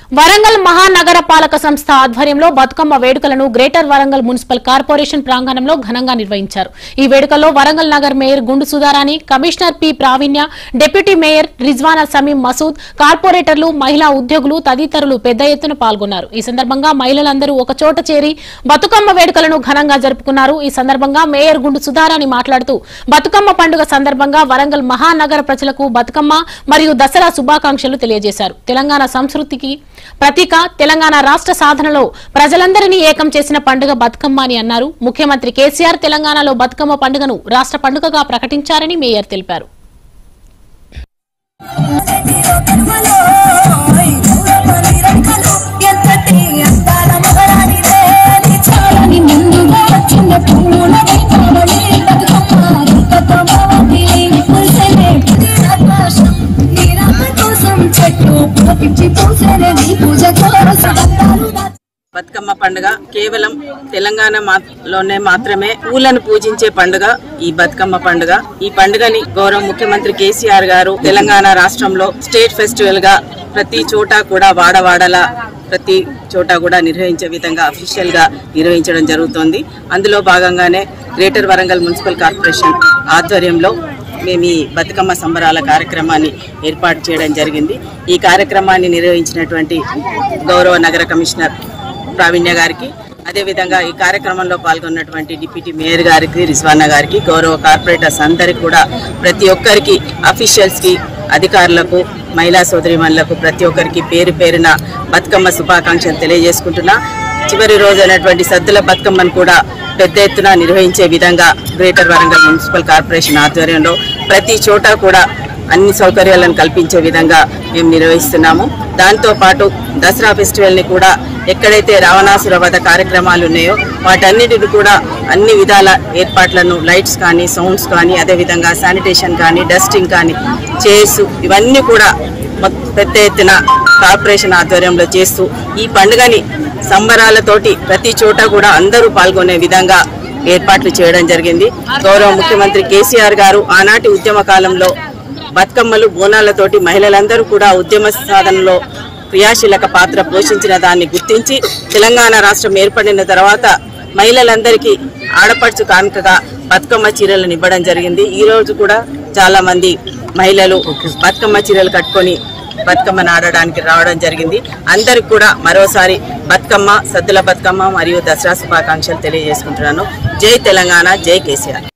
వరంగల్ మహానగర పాలక సంస్థ ఆధ్వర్యంలో బతుకమ్మ వేడుకలను గ్రేటర్ వరంగల్ మున్సిపల్ కార్పొరేషన్ ప్రాంగణంలో ఘనంగా నిర్వహించారు ఈ వేడుకల్లో Warangal Nagar mayor Gundu Sudharani commissioner P Pravinya deputy mayor Rizwana Shamim Masood కార్పొరేటర్లు మహిళా ఉద్యోగులు తదితరులు పెద్ద ఎత్తున పాల్గొన్నారు ఈ సందర్భంగా మహిళలందరూ ఒక చోట చేరి బతుకమ్మ వేడుకలను ఘనంగా జరుపుకున్నారు ఈ సందర్భంగా మేయర్ గుండు సుధారాణి మాట్లాడుతూ బతుకమ్మ పండుగ సందర్భంగా వరంగల్ మహానగర ప్రజలకు బతుకమ్మ మరియు దసరా శుభాకాంక్షలు తెలియజేశారు తెలంగాణ సంస్కృతికి ప్రతీక తెలంగాణ రాష్ట్ర సాధనలో ప్రజలందరినీ ఏకం చేసిన పండుగ బతుకమ్మ అని అన్నారు ముఖ్యమంత్రి కేసీఆర్ తెలంగాణలో బతుకమ్మ పండుగను రాష్ట్ర పండుగగా ప్రకటించారని మేయర్ తెలిపారు చాలని ముందుగా చిన్న పూల వైభవమే బతుకమ్మ రూపతోమవతిని పులిసెనే ఆకాశం నీరాక కోసం చెట్లు పులకించి పూసెనే నీ పూజ కోసం బంధాలు దాచి బతుకమ్మ పండుగ కేవలం తెలంగాణ మా- లోనే మాత్రమే పూలను పూజించే పండుగ ఈ బతుకమ్మ పండుగ ఈ పండుగని గౌరవ ముఖ్యమంత్రి కేసీఆర్ గారు తెలంగాణ రాష్ట్రంలో స్టేట్ ఫెస్టివల్ గా ప్రతి చోట కూడా వాడవాడలా ప్రతి చోట కూడా నిర్వహించే విధంగా అఫీషియల్ గా నిర్వహించడం జరుగుతోంది అందులో భాగంగానే గ్రేటర్ వరంగల్ మున్సిపల్ కార్పొరేషన్ ఆధ్వర్యంలో మేము ఈ బతుకమ్మ సంబరాల కార్యక్రమాన్ని ఏర్పాటు చేయడం జరిగింది ఈ కార్యక్రమాన్ని నిర్వహించినటువంటి గౌరవ నగర కమిషనర్ ప్రావీణ్య గారికి అదేవిధంగా ఈ కార్యక్రమంలో పాల్గొన్నటువంటి డిప్యూటీ మేయర్ గారికి రిజ్వానా గారికి గౌరవ కార్పొరేటర్స్ అందరికి కూడా ప్రతి ఒక్కరికి అఫీషియల్స్కి అధికారులకు మహిళా సోదరిమణులకు ప్రతి ఒక్కరికి పేరు పేరున బతుకమ్మ శుభాకాంక్షలు తెలియజేసుకుంటున్నా చివరి రోజు అయినటువంటి సద్దుల బతుకమ్మను కూడా పెద్ద ఎత్తున నిర్వహించే విధంగా గ్రేటర్ వరంగల్ మున్సిపల్ కార్పొరేషన్ ఆధ్వర్యంలో ప్రతి చోట కూడా అన్ని సౌకర్యాలను కల్పించే విధంగా మేము నిర్వహిస్తున్నాము దాంతో పాటు దసరా ఫెస్టివల్ని కూడా ఎక్కడైతే రావణాసుర వధ కార్యక్రమాలు ఉన్నాయో వాటన్నిటిని కూడా అన్ని విధాల ఏర్పాట్లను లైట్స్ కానీ సౌండ్స్ కానీ అదేవిధంగా శానిటేషన్ కానీ డస్టింగ్ కానీ చైర్స్ ఇవన్నీ కూడా మొత్- పెద్ద ఎత్తున కార్పొరేషన్ ఆధ్వర్యంలో చేస్తూ ఈ పండుగని సంబరాలతోటి ప్రతి చోట కూడా అందరూ పాల్గొనే విధంగా ఏర్పాట్లు చేయడం జరిగింది గౌరవ ముఖ్యమంత్రి కేసీఆర్ గారు ఆనాటి ఉద్యమ కాలంలో బతుకమ్మలు బోనాలతోటి మహిళలందరూ కూడా ఉద్యమ సాధనలో క్రియాశీలక పాత్ర పోషించిన దాన్ని గుర్తించి తెలంగాణ రాష్ట్రం ఏర్పడిన తర్వాత మహిళలందరికీ ఆడపడుచు కానుకగా బతుకమ్మ చీరలను ఇవ్వడం జరిగింది ఈ రోజు కూడా చాలా మంది మహిళలు బతుకమ్మ చీరలు కట్టుకొని బతుకమ్మను ఆడడానికి రావడం జరిగింది అందరికి కూడా మరోసారి బతుకమ్మ సద్దుల బతుకమ్మ మరియు దసరా శుభాకాంక్షలు తెలియజేసుకుంటున్నాను జై తెలంగాణ జై కేసీఆర్